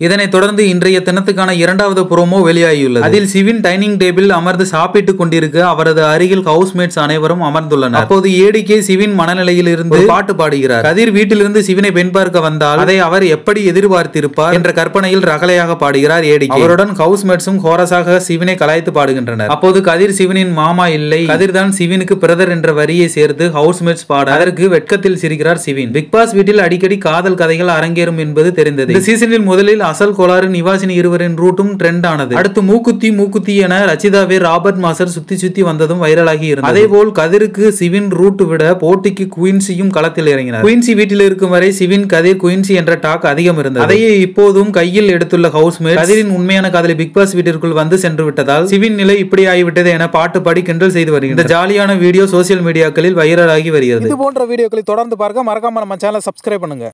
இதனைத் தொடர்ந்து இன்றைய தினத்துக்கான இரண்டாவது புரோமோ வெளியாகியுள்ளது அதில் சிவின் டைனிங் டேபிள் அமர்ந்து சாப்பிட்டுக் கொண்டிருக்க அவரது அருகில் ஹவுஸ்மேட்ஸ் அனைவரும் அமர்ந்துள்ளனர் அப்போது ஏடிகே சிவின் மனநிலையில் இருந்து ஒரு பாட்டு பாடுகிறார் கதிர் வீட்டிலிருந்து சிவினை பெண் பார்க்க வந்தால் அதை அவர் எப்படி எதிர்பார்த்திருப்பார் என்ற கற்பனையில் ரகலையாக பாடுகிறார் ஏடிகே அவருடன் ஹவுஸ்மேட்ஸும் கோரஸாக சிவினை கலாய்த்து பாடுகின்றனர் அப்போது கதிர் சிவனின் மாமா இல்லை கதிர் தான் சிவினுக்கு பிரதர் என்ற வரியை சேர்த்து ஹவுஸ்மேட்ஸ் பாட அதற்கு வெட்கத்தில் சிரிக்கிறார் சிவின் பிக் பாஸ் வீட்டில் அடிக்கடி காதல் கதைகள் அரங்கேறும் என்பது தெரிந்தது இந்த சீசனில் முதலில் அசல் கோளாறு நிவாசினி இருவரின் ரூட்டும் ட்ரெண்ட் ஆனது அடுத்து மூக்குத்தி மூக்குத்தி என ரச்சிதாவே ராபர்ட் மாசர் சுத்தி சுத்தி வந்ததும் வைரலாகி இருந்தது அதே போல் கதிருக்கு சிவின் ரூட் விட போட்டிக்கு குயின்சியும் களத்தில் இறங்கினார் குயின்சி வீட்டில் இருக்கும் வரை சிவின் கதிர் குயின்சி என்ற டாக் அதிகம் இருந்தது அதையே இப்போதும் கையில் எடுத்துள்ள ஹவுஸ்மேட் கதிரின் உண்மையான காதலி பிக் பாஸ் வீட்டிற்குள் வந்து சென்று விட்டதால் சிவின் நிலை இப்படி ஆகிவிட்டது என பாட்டு பாடி கிண்டல் செய்து வருகிறது இந்த ஜாலியான வீடியோ சோசியல் மீடியாக்களில் வைரலாகி வருகிறது இது போன்ற வீடியோக்களை தொடர்ந்து பார்க்க மறக்காம நம்ம சேனலை சப்ஸ்கிரைப் பண்ணுங்க